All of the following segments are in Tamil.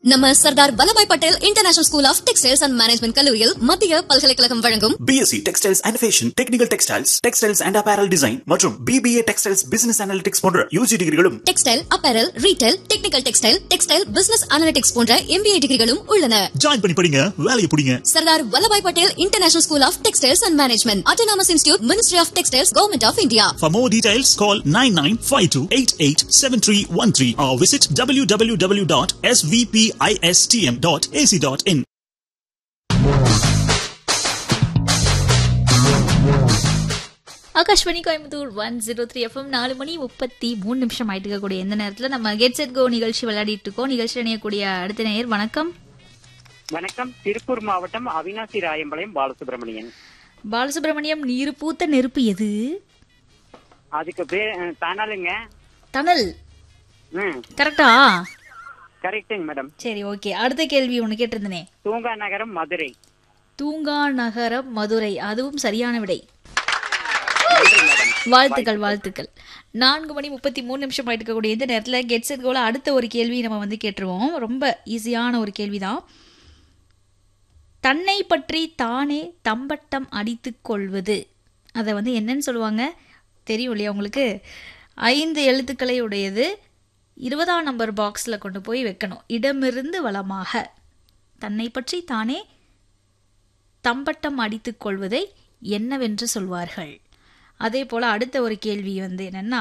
நம்ம Sardar Vallabhbhai Patel international school of textiles and management கல்லூரியில் மத்திய பல்கலைக்கழகம் வழங்கும் BSc textiles and fashion technical textiles textiles and apparel design மற்றும் பிபிஏ டெக்ஸ்டைல்ஸ் பிசினஸ் அனாலிட்டிக்ஸ் போன்ற யூஜி டிகிரிகளும் textile apparel retail technical textile textile business analytics போன்ற எம்பிஏ டிகிரிகளும் உள்ளன ஜாயின் பண்ணி படிங்க வேலையை பிடிங்க Sardar Vallabhbhai Patel international school of textiles and management autonomous institute ministry of textiles government of India For more details, call 9952887313 or visit www.svpistm.ac.in. Akashvani Coimbatore one zero three FM நாலு மணி முப்பத்தி மூணு நிமிஷம் ஆயிட்டு இருக்கக்கூடிய இந்த நேரத்தில் நம்ம கெட் செட் கோ நிகழ்ச்சி விளையாடிட்டு இருக்கோம் நிகழ்ச்சி இணையக்கூடிய அடுத்த நேயர் வணக்கம் வணக்கம் திருப்பூர் மாவட்டம் அவினாசி ராயம்பாளையம் பாலசுப்ரமணியன் பாலசுப்ரமணியம் நீர் பூத்த நெருப்பு எது அதுக்கு பேர் தானாலுங்க தணல் ம் கரெக்டா கரெக்டுங்க மேடம் சரி ஓகே அடுத்த கேள்வி ஒன்று கேட்டிருந்தனே தூங்கா நகரம் மதுரை தூங்கா நகரம் மதுரை அதுவும் சரியான விடை வாழ்த்துக்கள் வாழ்த்துக்கள் நான்கு மணி முப்பத்தி மூணு நிமிஷம் ஆயிட்டு இருக்கக்கூடிய இந்த நேரத்தில் கெட் செட் கோல அடுத்த ஒரு கேள்வி நம்ம வந்து கேட்டுருவோம் ரொம்ப ஈஸியான ஒரு கேள்விதான் தன்னை பற்றி தானே தம்பட்டம் அடித்துக் கொள்வது அதை வந்து என்னன்னு சொல்லுவாங்க தெரியும் இல்லையா உங்களுக்கு ஐந்து எழுத்துக்களை உடையது இருபதாம் நம்பர் பாக்ஸில் கொண்டு போய் வைக்கணும் இடமிருந்து வளமாக தன்னை பற்றி தானே தம்பட்டம் அடித்துக் கொள்வதை என்னவென்று சொல்வார்கள் அதே போல் அடுத்த ஒரு கேள்வி வந்து என்னென்னா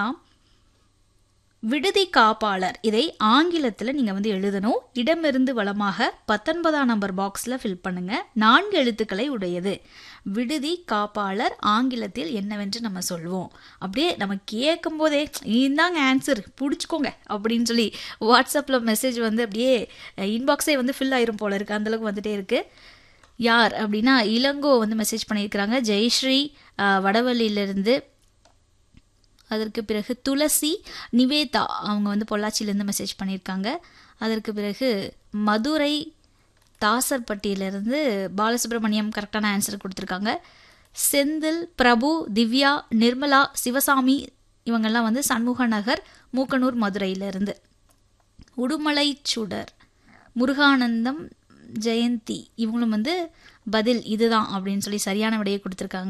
விடுதி காப்பாளர் இதை ஆங்கிலத்தில் நீங்கள் வந்து எழுதணும் இடமிருந்து வளமாக பத்தொன்பதாம் நம்பர் பாக்ஸில் ஃபில் பண்ணுங்க நான்கு எழுத்துக்களை உடையது விடுதி காப்பாளர் ஆங்கிலத்தில் என்னவென்று நம்ம சொல்வோம் அப்படியே நம்ம கேட்கும் போதே இந்தாங்க ஆன்சர் பிடிச்சிக்கோங்க அப்படின்னு சொல்லி வாட்ஸ்அப்பில் மெசேஜ் வந்து அப்படியே இன்பாக்ஸே வந்து ஃபில் ஆயிரும் போல இருக்கு அந்தளவுக்கு வந்துட்டே இருக்கு யார் அப்படின்னா இளங்கோ வந்து மெசேஜ் பண்ணியிருக்கிறாங்க ஜெயஸ்ரீ ஆஹ், வடவள்ளியிலிருந்து அதற்கு பிறகு துளசி நிவேதா அவங்க வந்து பொள்ளாச்சியிலேருந்து மெசேஜ் பண்ணியிருக்காங்க அதற்கு பிறகு மதுரை தாசர்பட்டியிலேருந்து பாலசுப்ரமணியம் கரெக்டான ஆன்சர் கொடுத்துருக்காங்க செந்தில் பிரபு திவ்யா நிர்மலா சிவசாமி இவங்கெல்லாம் வந்து சண்முக நகர் மூக்கனூர் மதுரையிலேருந்து உடுமலை சுடர் முருகானந்தம் ஜெயந்தி இவங்களும் வந்து பதில் இதுதான் அப்படின்னு சொல்லி சரியான விடையை கொடுத்துருக்காங்க